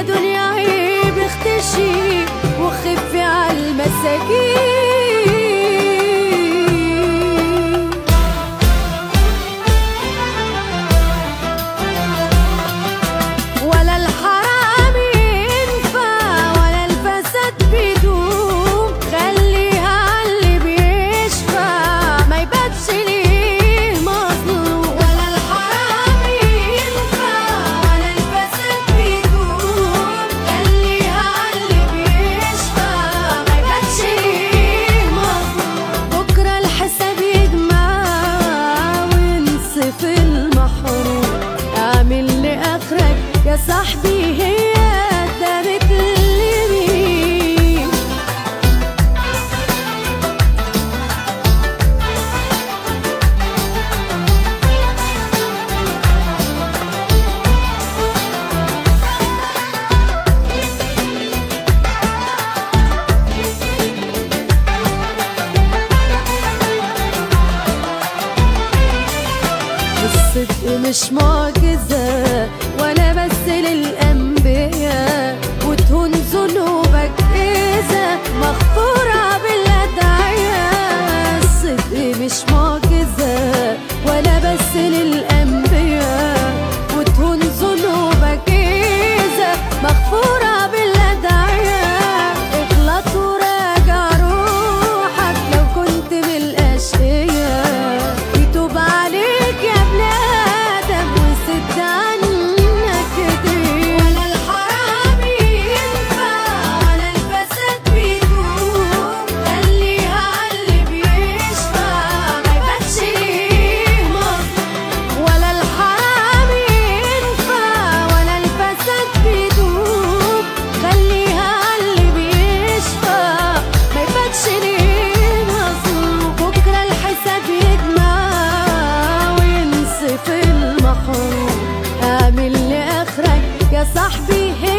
يا دنيا عيب اختشي وخفي على المساكين ولا الحرام ينفع ولا الفساد بيدوم خليها عاللي بيشفع ما يبانش ليه مظلوم ولا الحرام ينفع ولا الفساد بيدوم خليها عاللي بيشفع ما يبانش ليه مظلوم بكره الحساب يجمع وينصف المحروم اعمل لاخرك يا صاحبي هي دارت اليمين الصدق مش معجزة ولا بس للأنبياء وتهون ذنوبك إذا مغفورة بالأدعياء الصدق مش معجزة ولا بس للأنبياء وتهون ذنوبك إذا مغفورة بالأدعياء اغلط وراجع روحك لو كنت من الأشقياء يتوب عليك يا ابن آدم وسد عنك ايديك ولا الحرام ينفع ولا الفساد بيدوم خليها عاللي بيشفع ما يبانش ليه مظلوم ولا الحرام ينفع ولا الفساد بيدوم خليها عاللي بيشفع ما يبانش ليه مظلوم بكره الحساب يجمع وينصف المحروم اعمل لاخرك يا صاحبي